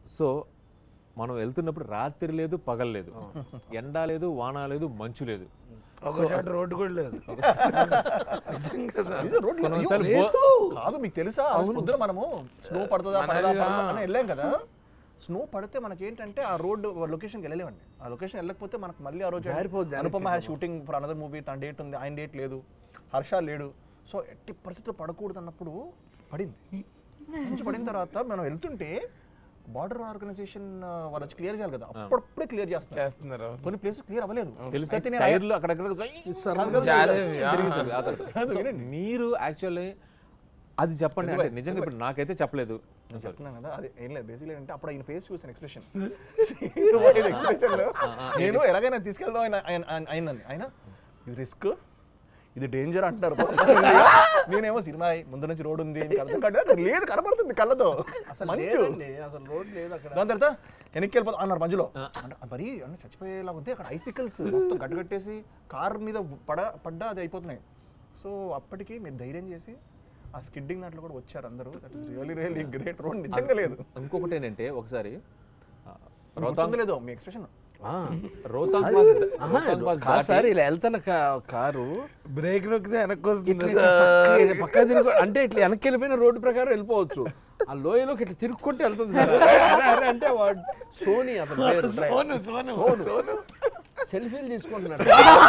So మనం వెళ్తున్నప్పుడు రాత్రి లేదు పగలు లేదు ఎండ లేదు వాన లేదు మంచు లేదు ఒక చోట రోడ్డు కూడా లేదు నిజం కదా కొన్నిసార్లు లేదు. బో- కాదు మీకు తెలుసా ఆ రోజు పొద్దున మనము స్నో పడుతుందా పడదా పడదా అని వెళ్ళాం కదా స్నో పడితే మనకి ఏంటంటే ఆ రోడ్ లొకేషన్కి వెళ్ళలేమండి ఆ లొకేషన్ వెళ్ళకపోతే మనకు మళ్ళీ ఆ రోజు జారిపోద్ది Anupama has shooting for another movie తన డేట్ ఉంది ఆయన డేట్ లేదు హర్ష లేడు సో ఎట్టి పరిస్థితుల్లో పడకూడదు అన్నప్పుడు పడింది మంచి పడిన తర్వాత మనం వెళ్తుంటే బార్డర్ ఆర్గనైజేషన్ వాళ్ళు వచ్చి క్లియర్ చేయాలి కదా అప్పుడప్పుడే క్లియర్ చేస్తారు చేస్తున్నారు కొన్ని ప్లేసెస్ క్లియర్ అవ్వలేదు తెలుసా అయితే నేను టైర్లు అక్కడక్కడ జై జారేవి, ఆ. తిరిగేసారు ఆ తర్వాత. సో మీరు యాక్చువల్లీ అది చెప్పండి అంటే నిజంగా ఇప్పుడు నాకైతే చెప్పలేదు నేను చెప్తున్నాను కదా అది ఏం లేదు బేసిక్లీ అంటే అప్పుడు ఆయన ఫేస్ చూసిన ఎక్స్ప్రెషన్ ఎక్స్ప్రెషన్ లో నేను ఎలాగైనా తీసుకెళ్దాం ఆయన ఆయన ఆయన- ఆయనని ఆయన ఇది రిస్క్ ఇది డేంజర్ అంటారు నేనేమో సినిమా ముందు నుంచి రోడ్ ఉంది నీకు అర్థం కాదు అక్కడ లేదు కనబడుతుంది కళ్ళతో మంచు లేదండి, అసలు రోడ్ లేదు అక్కడ దాని తర్వాత వెనక్కి వెళ్ళిపోతా అన్నారు మధ్యలో అంటే మరి అంటే చచ్చిపోయేలా ఉంది అక్కడ ఐసికల్స్ మొత్తం గడ్డగట్టేసి కార్ మీద పడ పడ్డా అది అయిపోతున్నాయి సో అప్పటికి మీరు ధైర్యం చేసి ఆ స్కిడ్డింగ్ దాంట్లో కూడా వచ్చారు అందరూ that is really really great road నిజంగా లేదు ఇంకొకటి ఏంటంటే ఒకసారి ఆ, రోతాంగ్ రోతాంగ్ లేదో మీ ఎక్స్ప్రెషన్ ఆ. రోతాంగ్ పాస్ ద- ఆహా, రోతాంగ్ పాస్ కాదు దాటి- సార్ ఇలా వెళ్తున్న కా- కారు బ్రేక్ నొక్కితే వెనక్కి వస్తుంది ఇట్లా ఇట్లా చక్కగా పక్క తిరుగు అంటే ఇట్లా వెనక్కి వెళ్ళిపోయిన రోడ్డు ప్రకారం వెళ్ళిపోవచ్చు ఆ లోయలోకి ఇట్లా తిరుక్కుంటూ వెళ్తుంది సార్ అరే, అరే అంటే వాడు సోనీ అతని పేరు సోను సెల్ఫీలు తీసుకుంటున్నాడు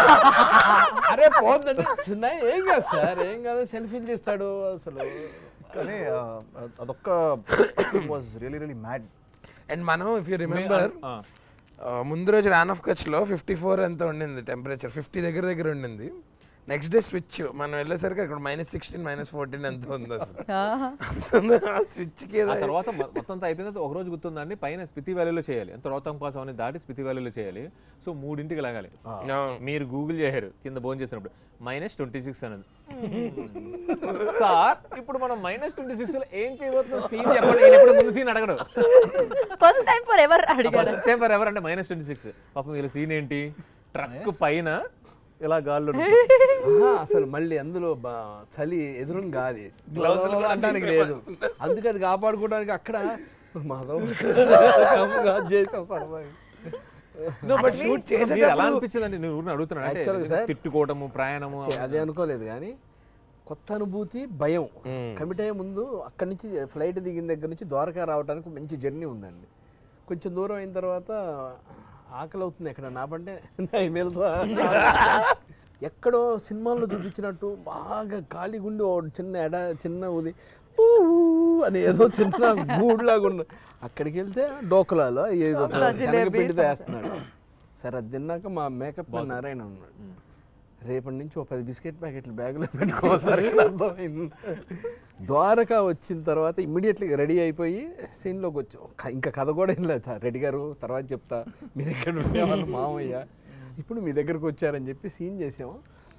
అరే పోతుందంటే చిన్న ఏం కాదు సార్ ఏం కాదు సెల్ఫీలు తీస్తాడు అసలు కానీ ఆ, అదొక్క was really really mad and మనం ఇఫ్ యూ రిమెంబర్ ఆ. ముందు రోజు రాన్ ఆఫ్ కచ్లో ఫిఫ్టీ ఫోర్ ఎంత ఉండింది టెంపరేచర్ ఫిఫ్టీ దగ్గర దగ్గర ఉండింది నెక్స్ట్ డే స్విచ్ మనం వెళ్ళేసరికి అక్కడ మైనస్ సిక్స్టీన్ మైనస్ ఫోర్టీన్ ఎంత ఉంది అసలు అసలు ఆ స్విచ్కి ఏదో ఆ తర్వాత మొ- మొత్తం అంతా అయిపోయిన తర్వాత ఒక రోజు గుర్తుందండి పైన స్పితి వ్యాలీలో చేయాలి ఎంత రోతాంగ్ పాస్ అవన్నీ దాటి స్పితి వ్యాలీలో చేయాలి సో మూడింటికి లాగాలి అవును. మీరు గూగుల్ చేశారు కింద భోజనం చేసినప్పుడు మైనస్ ట్వంటీ సిక్స్ అన్నది సార్ ఇప్పుడు మనం మైనస్ ట్వంటీ సిక్స్ లో ఏం చేయబోతున్నాం సీన్ చెప్పండి ఈయన ఎప్పుడు ముందు సీన్ అడగడు ఫస్ట్ టైం ఫర్ ఎవర్ అడిగాడు ఫస్ట్ టైం ఫర్ ఎవర్ అంటే మైనస్ ట్వంటీ సిక్స్ పాపం వీళ్ళ సీన్ ఏంటి ట్రక్ పైన ఇలా గాల్లో ఆహా, అసలు మళ్ళీ అందులో బా- చలి ఎదురు గాలి గ్లౌజ్ అనడానికి లేదు అందుకే అది కాపాడుకోవడానికి అక్కడ మాధవ్ చేసాం సరదాగా No, but shoot మీరు ఎలా చేసేటప్పుడు అనిపించిందండి నేను ఊరిని అడుగుతున్నాను Actually, అంటే sir, తిట్టుకోవటము ప్రయాణము చే- అదే అనుకోలేదు కానీ కొత్త అనుభూతి భయం కమిట్ అయ్యే ముందు అక్కడి నుంచి ఫ్లైట్ దిగిన దగ్గర నుంచి ద్వారకా రావడానికి ఒక మంచి జర్నీ ఉందండి కొంచెం దూరం అయిన తర్వాత ఆకలి అవుతుంది ఎక్కడ నా పంటే వెళ్తా ఎక్కడో సినిమాల్లో చూపించినట్టు బాగా ఖాళీ గుండి ఓ చిన్న ఎడ చిన్న ఉది ఊ ఊ అని ఏదో చిన్న గూడులాగా ఉన్న అక్కడికి వెళ్తే డోకలాలో ఏదో శనగపిండితో వేస్తున్నాడు సరే అది తిన్నాక మా మేకప్ మ్యాన్ నారాయణ ఉన్నాడు రేపటి నుంచి ఒక పది బిస్కెట్ ప్యాకెట్లు బ్యాగులో పెట్టుకోవాలి సార్ ఇక్కడ అర్థమైంది ద్వారకా వచ్చిన తర్వాత ఇమ్మీడియట్లీ రెడీ అయిపోయి సీన్లోకి వచ్చి "క- ఇంకా కథ కూడా ఏం లేదు సార్ రెడ్డి గారు తర్వాత చెప్తా మీరు ఇక్కడ ఉండేవాళ్ళు మామయ్య ఇప్పుడు మీ దగ్గరకు వచ్చారని చెప్పి సీన్ చేసాము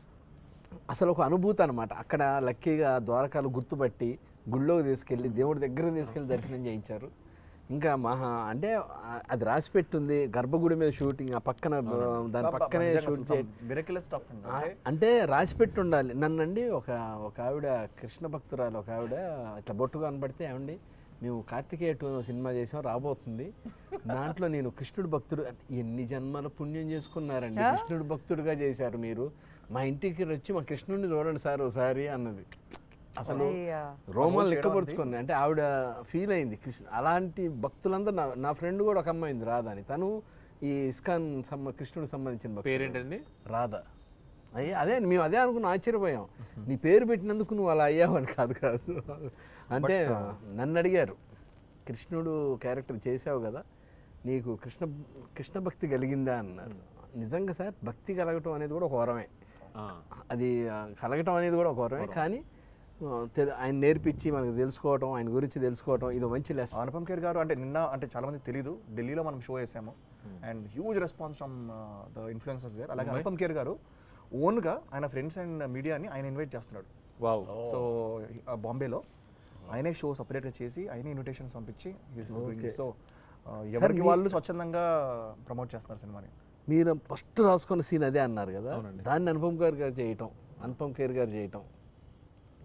అసలు ఒక అనుభూతి అనమాట అక్కడ లక్కీగా ద్వారకాలు గుర్తుపట్టి గుళ్ళోకి తీసుకెళ్ళి దేవుడి దగ్గర తీసుకెళ్ళి దర్శనం చేయించారు ఇంకా మహా అంటే ఆ- అది రాసి పెట్టుంది గర్భగుడి మీద షూటింగ్ ఆ పక్కన దాని పక్కనే షూట్ చే మిరకులస్ స్టఫ్ అండి ఆ, అంటే రాసి పెట్టి ఉండాలి నన్నండి ఒక ఒక ఆవిడ కృష్ణ భక్తురాలు ఒక ఆవిడ ఇట్లా బొట్టు కనబడితే ఏమండి మేము కార్తికేయ టూ సినిమా చేసాం రాబోతుంది దాంట్లో నేను కృష్ణుడు భక్తుడు అంటే ఎన్ని జన్మల పుణ్యం చేసుకున్నారండి కృష్ణుడు భక్తుడుగా చేశారు మీరు మా ఇంటికి వచ్చి మా కృష్ణుడిని చూడండి సార్ ఒకసారి అన్నది అసలు అయ్యా. రోమాలు లెక్కపరుచుకుంది అంటే ఆవిడ ఫీల్ అయింది కృష్ణ అలాంటి భక్తులందరూ నా నా ఫ్రెండ్ కూడా ఒక అమ్మాయి ఉంది రాధా అని తను ఈ ఇస్కాన్ సంబ కృష్ణుడికి సంబంధించిన భక్తుడు. పేరేంటండి రాధ అయ్యే అదే మేము అదే అనుకుని ఆశ్చర్యపోయాం నీ పేరు పెట్టినందుకు నువ్వు అలా అయ్యావు అని కాదు కాదు అంటే నన్ను అడిగారు కృష్ణుడు క్యారెక్టర్ చేసావు కదా నీకు కృష్ణ కృష్ణ భక్తి కలిగిందా అన్నారు నిజంగా సార్ భక్తి కలగటం అనేది కూడా ఒక వరమే ఆ. అది ఆ, కలగటం అనేది కూడా ఒక వరమే కానీ ఆ, తెలు- ఆయన నేర్పించి మనకు తెలుసుకోవటం ఆయన గురించి తెలుసుకోవటం ఇది ఒక మంచి లెస్ అనుపమ్ ఖేర్ గారు అంటే నిన్న అంటే చాలా మంది తెలియదు ఢిల్లీలో మనం షో చేసాము and huge response from the influencers there అలాగే అనుపమ్ ఖేర్ గారు ఓన్గా ఆయన ఫ్రెండ్స్ అండ్ మీడియాని ఆయన ఇన్వైట్ చేస్తున్నాడు వావ్ సో బాంబేలో ఆయనే షో సపరేట్గా చేసి ఆయనే ఇన్విటేషన్స్ పంపించి సో ఎవరికి వాళ్ళు స్వచ్ఛందంగా ప్రమోట్ చేస్తున్నారు సినిమాని మీరు ఫస్ట్ రాసుకున్న సీన్ అదే అన్నారు కదా దాన్ని అనుపమ్ ఖేర్ గారు చేయటం అనుపమ్ ఖేర్ గారు చేయటం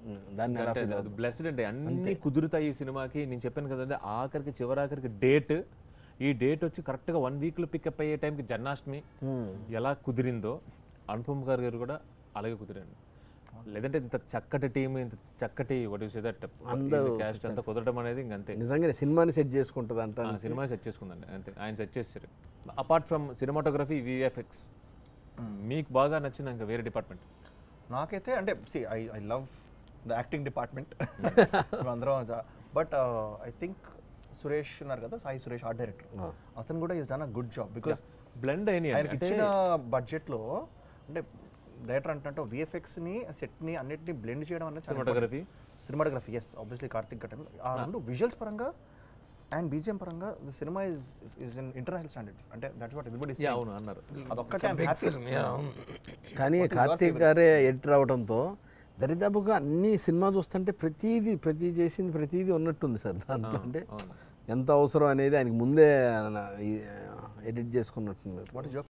దాన్ని ఎలా అంటే feel అది బ్లెస్డ్ అండి అన్ని కుదురుతాయి ఈ సినిమాకి నేను చెప్పాను కదండి ఆఖరికి చివరాఖరికి డేట్ ఈ డేట్ వచ్చి కరెక్ట్గా వన్ వీక్లో పికప్ అయ్యే టైంకి జన్మాష్టమి ఎలా కుదిరిందో అనుపమ్ గారు గారు కూడా అలాగే కుదిరండి లేదంటే ఇంత చక్కటి టీం ఇంత చక్కటి what you say that cast అంతా కుదరడం అనేది ఇంకంతే నిజంగానే సినిమాని సెట్ చేసుకుంటుంది అంట ఆ సినిమా సెట్ చేసుకుందండి అంతే ఆయన సెట్ చేస్తారు అపార్ట్ ఫ్రమ్ సినిమాటోగ్రఫీ విఎఫ్ఎక్స్ మీకు బాగా నచ్చింది ఇంకా వేరే డిపార్ట్మెంట్ నాకైతే అంటే see I I love the acting department అందరం బట్ ఐ థింక్ సురేష్ ఉన్నారు కదా సాయి సురేష్ ఆర్ట్ డైరెక్టర్ అతను కూడా is done a good job because blend అయినాయి ఆయనకి ఇచ్చిన బడ్జెట్లో అంటే డైరెక్టర్ అంటే విఎఫ్ఎక్స్ ని సెట్ ని అన్నిటిని బ్లెండ్ చేయడం అనేది cinematography cinematography yes obviously Karthik Ghatan ఆ రెండు విజువల్స్ పరంగా అండ్ బీజిఎం పరంగా the cinema is is in international standards అంటే దట్స్ వాట్ ఎవ్రీబడి అవును అన్నారు అదొక్కటే I'm happy. కానీ కార్తీక్ గారే ఎడిటర్ అవడంతో దరిదాపుగా అన్ని సినిమా చూస్తుంటే ప్రతిదీ ప్రతి చేసింది ప్రతిదీ ఉన్నట్టుంది సార్ దాంట్లో అంటే ఎంత అవసరం అనేది ఆయనకి ముందే ఎడిట్ చేసుకున్నట్టుంది What is your